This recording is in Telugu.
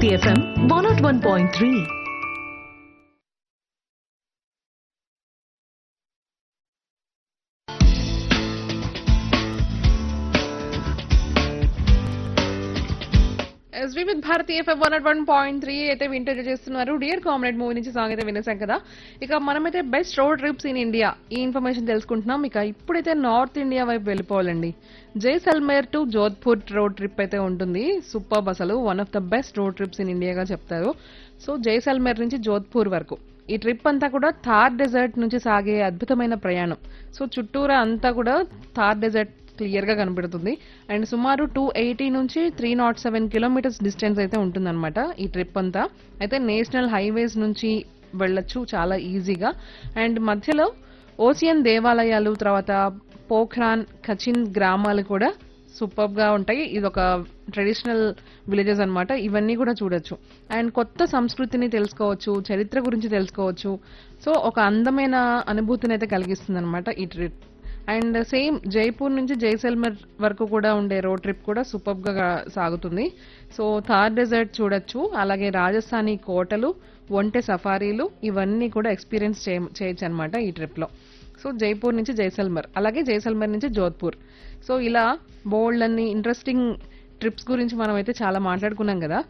Bharati FM one naught one point three ఎస్వి with Bharati FM one one point three అయితే వింటర్ చేస్తున్నారు డియర్ కామ్రేడ్ మూవీ నుంచి సాంగ్ అయితే వినేసాం కదా ఇక మనమైతే best road trips in India ఈ ఇన్ఫర్మేషన్ తెలుసుకుంటున్నాం ఇక ఇప్పుడైతే నార్త్ ఇండియా వైపు వెళ్ళిపోవాలండి Jaisalmer to Jodhpur road trip అయితే ఉంటుంది సూపర్ అసలు one of the best road trips in ఇండియాగా చెప్తారు సో జైసల్మేర్ నుంచి జోధ్పూర్ వరకు ఈ ట్రిప్ అంతా కూడా థార్ డెజర్ట్ నుంచి సాగే అద్భుతమైన ప్రయాణం సో చుట్టూరా అంతా కూడా థార్ డెజర్ట్ క్లియర్ గా కనబడుతుంది అండ్ సుమారు టూ ఎయిటీ నుంచి three naught seven kilometres distance అయితే ఉంటుందన్నమాట ఈ ట్రిప్ అంతా అయితే నేషనల్ హైవేస్ నుంచి వెళ్ళొచ్చు చాలా ఈజీగా అండ్ మధ్యలో ఓసియన్ దేవాలయాలు తర్వాత పోఖ్రాన్ కచిన్ గ్రామాలు కూడా సూపర్ గా ఉంటాయి ఇది ఒక ట్రెడిషనల్ విలేజెస్ అన్నమాట ఇవన్నీ కూడా చూడొచ్చు అండ్ కొత్త సంస్కృతిని తెలుసుకోవచ్చు చరిత్ర గురించి తెలుసుకోవచ్చు సో ఒక అందమైన అనుభూతిని అయితే కలిగిస్తుంది అనమాట ఈ ట్రిప్ అండ్ సేమ్ జైపూర్ నుంచి జైసల్మర్ వరకు కూడా ఉండే రోడ్ ట్రిప్ కూడా సూపర్ గా సాగుతుంది సో థార్ డెజర్ట్ చూడొచ్చు అలాగే రాజస్థానీ కోటలు ఒంటె సఫారీలు ఇవన్నీ కూడా ఎక్స్పీరియన్స్ చేయొచ్చు అనమాట ఈ ట్రిప్ లో సో జైపూర్ నుంచి జైసల్మర్ అలాగే జైసల్మర్ నుంచి జోధ్పూర్ సో ఇలా బోల్డ్ అన్ని ఇంట్రెస్టింగ్ ట్రిప్స్ గురించి మనం అయితే చాలా మాట్లాడుకున్నాం కదా